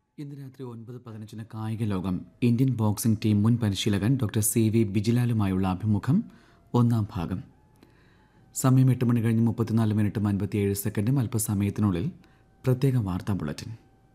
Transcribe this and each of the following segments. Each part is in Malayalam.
ഇന്ന് രാത്രി ഒൻപത് പതിനഞ്ചിന് കായിക ലോകം ഇന്ത്യൻ ബോക്സിംഗ് ടീം മുൻ പരിശീലകൻ ഡോക്ടർ സി വി ബിജിലാലുമായുള്ള അഭിമുഖം ഒന്നാം ഭാഗം സമയം എട്ട് മണി കഴിഞ്ഞ് മുപ്പത്തിനാല് മിനിറ്റും അൻപത്തിയേഴ് സെക്കൻഡും അല്പസമയത്തിനുള്ളിൽ പ്രത്യേക വാർത്താ ബുള്ളറ്റിൻ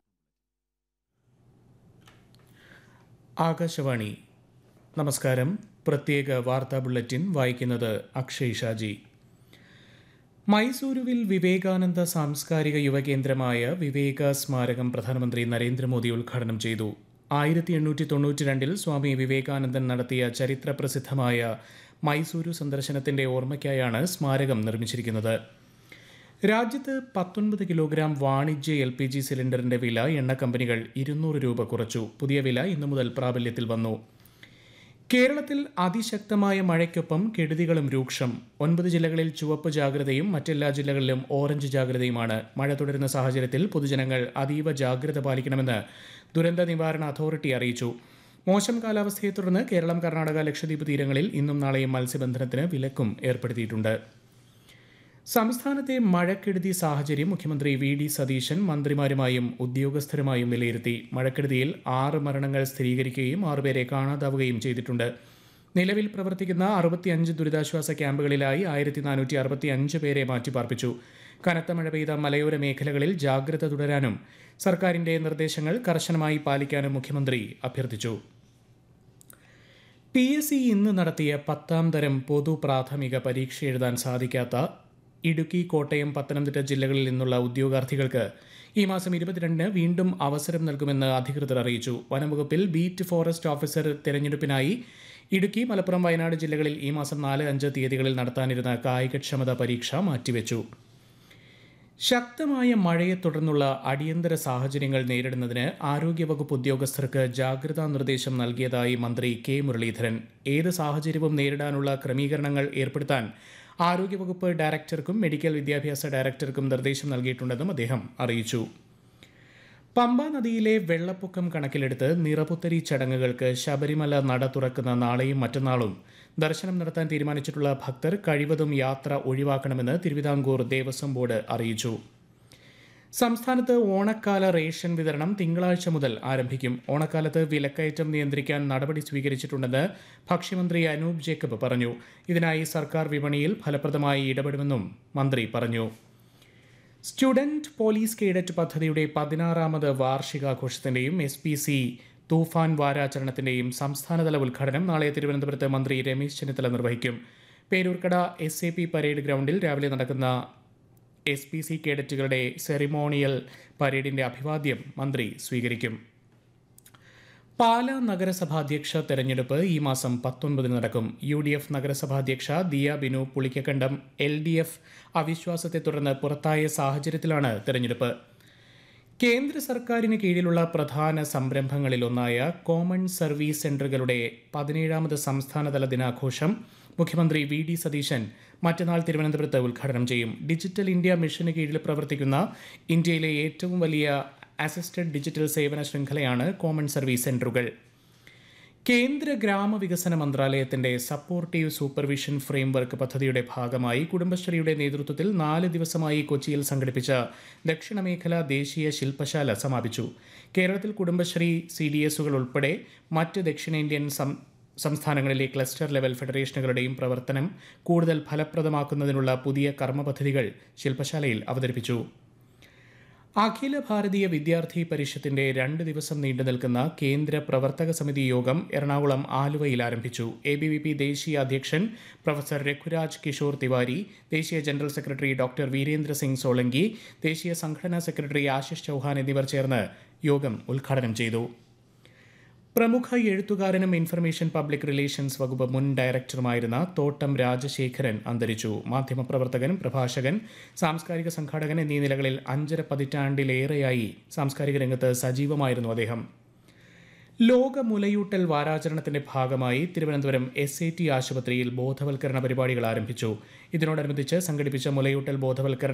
ആകാശവാണി നമസ്കാരം പ്രത്യേക വാർത്താ ബുള്ളറ്റിൻ വായിക്കുന്നത് അക്ഷയ് ഷാജി മൈസൂരുവിൽ വിവേകാനന്ദ സാംസ്കാരിക യുവകേന്ദ്രമായ വിവേക സ്മാരകം പ്രധാനമന്ത്രി നരേന്ദ്രമോദി ഉദ്ഘാടനം ചെയ്തു ആയിരത്തി എണ്ണൂറ്റി തൊണ്ണൂറ്റി രണ്ടിൽ സ്വാമി വിവേകാനന്ദൻ നടത്തിയ ചരിത്ര പ്രസിദ്ധമായ മൈസൂരു സന്ദർശനത്തിന്റെ ഓർമ്മയ്ക്കായാണ് സ്മാരകം നിർമ്മിച്ചിരിക്കുന്നത് രാജ്യത്ത് പത്തൊൻപത് കിലോഗ്രാം വാണിജ്യ എൽ പി ജി സിലിണ്ടറിന്റെ വില എണ്ണ കമ്പനികൾ ഇരുന്നൂറ് രൂപ കുറച്ചു പുതിയ വില ഇന്നു മുതൽ പ്രാബല്യത്തിൽ വന്നു കേരളത്തിൽ അതിശക്തമായ മഴയ്ക്കൊപ്പം കെടുതികളും രൂക്ഷം ഒൻപത് ജില്ലകളിൽ ചുവപ്പ് ജാഗ്രതയും മറ്റെല്ലാ ജില്ലകളിലും ഓറഞ്ച് ജാഗ്രതയുമാണ് മഴ തുടരുന്ന സാഹചര്യത്തിൽ പൊതുജനങ്ങൾ അതീവ ജാഗ്രത പാലിക്കണമെന്ന് ദുരന്ത നിവാരണ അതോറിറ്റി അറിയിച്ചു മോശം കാലാവസ്ഥയെ തുടർന്ന് കേരളം കർണാടക ലക്ഷദ്വീപ് തീരങ്ങളിൽ ഇന്നും നാളെയും മത്സ്യബന്ധനത്തിന് വിലക്കും ഏർപ്പെടുത്തിയിട്ടുണ്ട് സംസ്ഥാനത്തെ മഴക്കെടുതി സാഹചര്യം മുഖ്യമന്ത്രി വി ഡി സതീശൻ മന്ത്രിമാരുമായും ഉദ്യോഗസ്ഥരുമായും വിലയിരുത്തി മഴക്കെടുതിയിൽ ആറ് മരണങ്ങൾ സ്ഥിരീകരിക്കുകയും ആറുപേരെ കാണാതാവുകയും ചെയ്തിട്ടുണ്ട് നിലവിൽ പ്രവർത്തിക്കുന്ന അറുപത്തിയഞ്ച് ദുരിതാശ്വാസ ക്യാമ്പുകളിലായി ആയിരത്തി നാനൂറ്റി അറുപത്തി അഞ്ച് പേരെ മാറ്റിപ്പാർപ്പിച്ചു കനത്ത മഴ പെയ്ത മലയോര മേഖലകളിൽ ജാഗ്രത തുടരാനും സർക്കാരിന്റെ നിർദ്ദേശങ്ങൾ കർശനമായി പാലിക്കാനും മുഖ്യമന്ത്രി അഭ്യർത്ഥിച്ചു പി എസ് സി ഇന്ന് നടത്തിയ പത്താം തരം പൊതു പ്രാഥമിക പരീക്ഷ എഴുതാൻ സാധിക്കാത്ത ഇടുക്കി കോട്ടയം പത്തനംതിട്ട ജില്ലകളിൽ നിന്നുള്ള ഉദ്യോഗാർത്ഥികൾക്ക് ഈ മാസം ഇരുപത്തിരണ്ടിന് വീണ്ടും അവസരം നൽകുമെന്ന് അധികൃതർ അറിയിച്ചു വനംവകുപ്പിൽ ബീറ്റ് ഫോറസ്റ്റ് ഓഫീസർ തെരഞ്ഞെടുപ്പിനായി ഇടുക്കി മലപ്പുറം വയനാട് ജില്ലകളിൽ ഈ മാസം നാല് അഞ്ച് തീയതികളിൽ നടത്താനിരുന്ന കായികക്ഷമത പരീക്ഷ മാറ്റിവെച്ചു ശക്തമായ മഴയെ തുടർന്നുള്ള അടിയന്തര സാഹചര്യങ്ങൾ നേരിടുന്നതിന് ആരോഗ്യവകുപ്പ് ഉദ്യോഗസ്ഥർക്ക് ജാഗ്രതാ നിർദ്ദേശം നൽകിയതായി മന്ത്രി കെ മുരളീധരൻ ഏത് സാഹചര്യവും നേരിടാനുള്ള ക്രമീകരണങ്ങൾ ഏർപ്പെടുത്താൻ ആരോഗ്യവകുപ്പ് ഡയറക്ടർക്കും മെഡിക്കൽ വിദ്യാഭ്യാസ ഡയറക്ടർക്കും നിർദ്ദേശം നൽകിയിട്ടുണ്ടെന്നും അദ്ദേഹം അറിയിച്ചു പമ്പ നദിയിലെ വെള്ളപ്പൊക്കം കണക്കിലെടുത്ത് നിറപുത്തരി ചടങ്ങുകൾക്ക് ശബരിമല നട തുറക്കുന്ന നാളെയും മറ്റന്നാളും ദർശനം നടത്താൻ തീരുമാനിച്ചിട്ടുള്ള ഭക്തർ കഴിവതും യാത്ര ഒഴിവാക്കണമെന്ന് തിരുവിതാംകൂർ ദേവസ്വം ബോർഡ് അറിയിച്ചു സംസ്ഥാനത്ത് ഓണക്കാല റേഷൻ വിതരണം തിങ്കളാഴ്ച മുതൽ ആരംഭിക്കും ഓണക്കാലത്ത് വിലക്കയറ്റം നിയന്ത്രിക്കാൻ നടപടി സ്വീകരിച്ചിട്ടുണ്ടെന്ന് ഭക്ഷ്യമന്ത്രി അനൂപ് ജേക്കബ് പറഞ്ഞു ഇതിനായി സർക്കാർ വിപണിയിൽ ഫലപ്രദമായി ഇടപെടുമെന്നും മന്ത്രി പറഞ്ഞു സ്റ്റുഡന്റ് പോലീസ് കേഡറ്റ് പദ്ധതിയുടെ പതിനാറാമത് വാർഷികാഘോഷത്തിന്റെയും എസ് പി സി തൂഫാൻ വാരാചരണത്തിന്റെയും സംസ്ഥാനതല ഉദ്ഘാടനം നാളെ തിരുവനന്തപുരത്ത് മന്ത്രി രമേശ് ചെന്നിത്തല നിർവഹിക്കും Peroorkada S A P parade ഗ്രൗണ്ടിൽ രാവിലെ നടക്കുന്ന എസ് പി സി കേഡറ്റുകളുടെ സെറിമോണിയൽ പരേഡിന്റെ അഭിവാദ്യം മന്ത്രി സ്വീകരിക്കും പാലാ നഗരസഭാധ്യക്ഷ തെരഞ്ഞെടുപ്പ് ഈ മാസം പത്തൊൻപതിന് നടക്കും യു ഡി എഫ് നഗരസഭാധ്യക്ഷ Diya Binu Pulikkakandam L D F അവിശ്വാസത്തെ തുടർന്ന് പുറത്തായ സാഹചര്യത്തിലാണ് തെരഞ്ഞെടുപ്പ് കേന്ദ്ര സർക്കാരിന് കീഴിലുള്ള പ്രധാന സംരംഭങ്ങളിലൊന്നായ കോമൺ സർവീസ് സെന്ററുകളുടെ പതിനേഴാമത് സംസ്ഥാനതല ദിനാഘോഷം മുഖ്യമന്ത്രി വി ഡി സതീശൻ മറ്റന്നാൾ തിരുവനന്തപുരത്ത് ഉദ്ഘാടനം ചെയ്യും ഡിജിറ്റൽ ഇന്ത്യ മിഷന് കീഴിൽ പ്രവർത്തിക്കുന്ന ഇന്ത്യയിലെ ഏറ്റവും വലിയ അസിസ്റ്റഡ് ഡിജിറ്റൽ സേവന ശൃംഖലയാണ് കോമൺ സർവീസ് സെന്ററുകൾ കേന്ദ്ര ഗ്രാമവികസന മന്ത്രാലയത്തിന്റെ സപ്പോർട്ടീവ് സൂപ്പർവിഷൻ ഫ്രെയിംവർക്ക് പദ്ധതിയുടെ ഭാഗമായി കുടുംബശ്രീയുടെ നേതൃത്വത്തിൽ നാല് ദിവസമായി കൊച്ചിയിൽ സംഘടിപ്പിച്ച ദക്ഷിണമേഖല ദേശീയ ശില്പശാല സമാപിച്ചു കേരളത്തിൽ കുടുംബശ്രീ സി ഡി എസുകൾ ഉൾപ്പെടെ മറ്റ് ദക്ഷിണേന്ത്യൻ സം സംസ്ഥാനങ്ങളിലെ ക്ലസ്റ്റർ ലെവൽ ഫെഡറേഷനുകളുടെയും പ്രവർത്തനം കൂടുതൽ ഫലപ്രദമാക്കുന്നതിനുള്ള പുതിയ കർമ്മ പദ്ധതികൾ ശില്പശാലയിൽ അവതരിപ്പിച്ചു അഖില ഭാരതീയ വിദ്യാർത്ഥി പരിഷത്തിന്റെ രണ്ട് ദിവസം നീണ്ടു നിൽക്കുന്ന കേന്ദ്ര പ്രവർത്തക സമിതി യോഗം എറണാകുളം ആലുവയിൽ ആരംഭിച്ചു എ ബി വി പി ദേശീയ അധ്യക്ഷൻ പ്രൊഫസർ രഘുരാജ് കിഷോർ തിവാരി ദേശീയ general secretary doctor Virendra Singh Solanki ദേശീയ സംഘടനാ സെക്രട്ടറി ആശിഷ് ചൌഹാൻ എന്നിവർ ചേർന്ന് യോഗം ഉദ്ഘാടനം ചെയ്തു പ്രമുഖ എഴുത്തുകാരനും ഇൻഫർമേഷൻ പബ്ലിക് റിലേഷൻസ് വകുപ്പ് മുൻ ഡയറക്ടറുമായിരുന്ന തോട്ടം രാജശേഖരൻ അന്തരിച്ചു മാധ്യമപ്രവർത്തകൻ പ്രഭാഷകൻ സാംസ്കാരിക സംഘാടകൻ എന്നീ നിലകളിൽ അഞ്ചര പതിറ്റാണ്ടിലേറെയായി സാംസ്കാരിക രംഗത്ത് സജീവമായിരുന്നു അദ്ദേഹം ലോക മുലയൂട്ടൽ വാരാചരണത്തിന്റെ ഭാഗമായി തിരുവനന്തപുരം എസ് ഐ ടി ആശുപത്രിയിൽ ബോധവൽക്കരണ പരിപാടികൾ ആരംഭിച്ചു ഇതിനോടനുബന്ധിച്ച് സംഘടിപ്പിച്ച മുലയൂട്ടൽ ബോധവൽക്കരണ